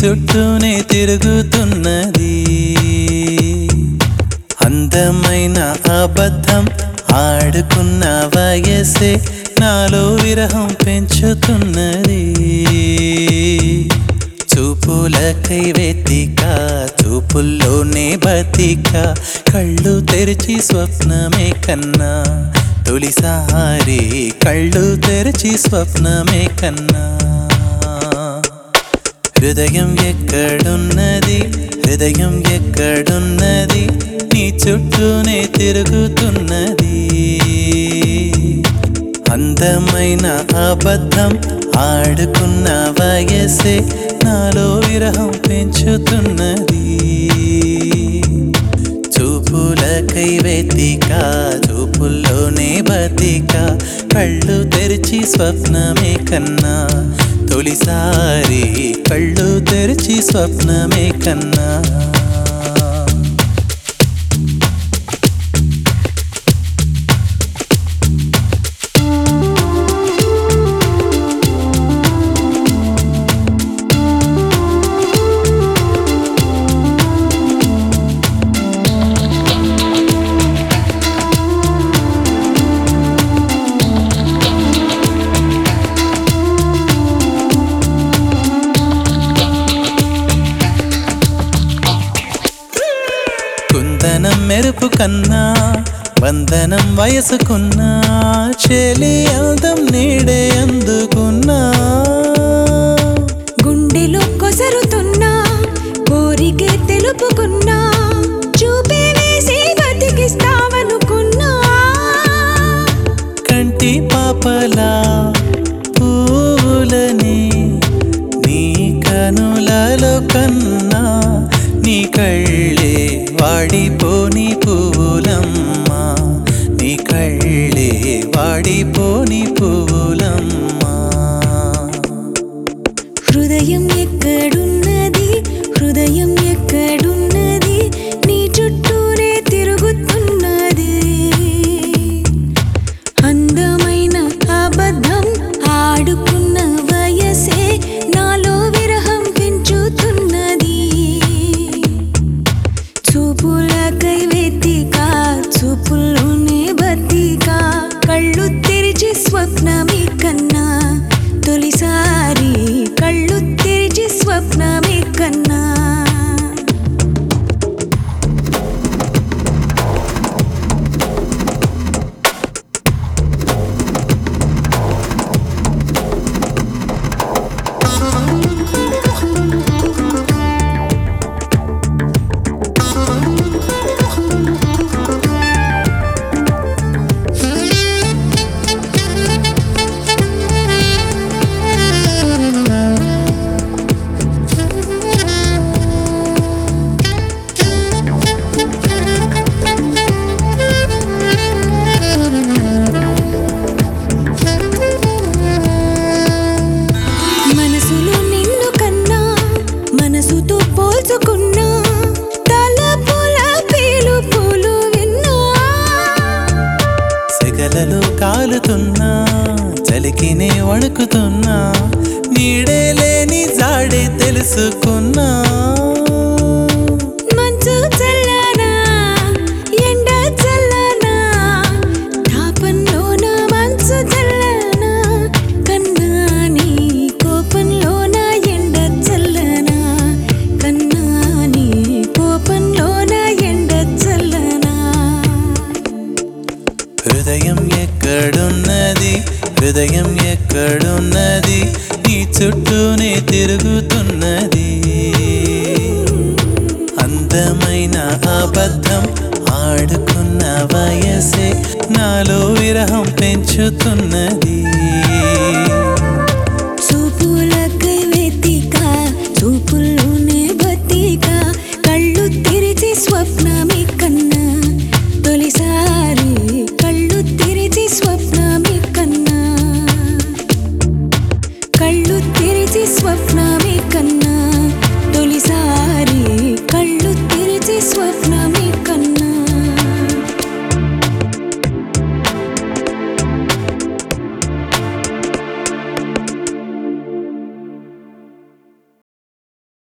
చుట్టూనే తిరుగుతున్నది అందమైన అబద్ధం ఆడుకున్న వయసే నాలో విరహం పెంచుతున్నది చూపులకై వెతిక చూపుల్లోనే బతిక కళ్ళు తెరిచి స్వప్నమే కన్నా తొలిసారి కళ్ళు తెరిచి స్వప్నమే కన్నా హృదయం ఎక్కడున్నది హృదయం ఎక్కడున్నది నీ చుట్టూనే తిరుగుతున్నది అందమైన అబద్ధం ఆడుకున్న వయసే నాలో విరహం పెంచుతున్నది చూపులకై వెతిక చూపుల్లోనే బతిక కళ్ళు తెరిచి స్వప్నమే కన్నా తొలిసారి కళ్ళు తెరిచి స్వప్నమే కన్నా కుందనం మెరుపు కన్నా బంధనం వయసుకున్నా చెలి అందం నీడే అందుకున్నా గుండెలో కొసరుతున్నా కోరికే తెలుపుకున్నా చూపే వేసి బతికిస్తావనుకున్నా కంటి పాపలా పూలని నీ కనులలో కన్నా నీ కళ్ళే వాడిపోని పువ్వులమ్మా నీ కళ్ళే వాడిపోని పువ్వులమ్మా హృదయం ఎక్కడున్నది హృదయం ఎక్కడున్నది నీ చుట్టూనే తిరుగుతున్నది అందమైన అబద్ధం ఆడుకున్న వయసే నాలో విరహం పెంచుతున్నది చూపులకై వెతిక చూపుల్లోనే బతిక కళ్ళు తెరిచి స్వప్నమే కన్నా తొలిసారి కళ్ళు తెరిచి స్వప్నమే కన్నా మనసులో నిన్ను కన్నా మనసుతో పోల్చుకున్నా తలపుల పిలుపులు విన్నా సెగలలో కాలుతున్నా చలికినే వణుకుతున్నా నీడే లేని జాడే తెలుసుకున్నా మంచు చల్లనా ఎండ చల్లనా తాపంలోన మంచు చల్లనా కన్నా నీ కోపంలోన ఎండ చల్లనా కన్నా నీ కోపంలోన ఎండ చల్లనా హృదయం ఎక్కడున్నది హృదయం ఎక్కడున్నది నీ చుట్టూనే తిరుగుతున్నది అందమైన అబద్ధం ఆడుకున్న వయసే నాలో విరహం పెంచుతున్నది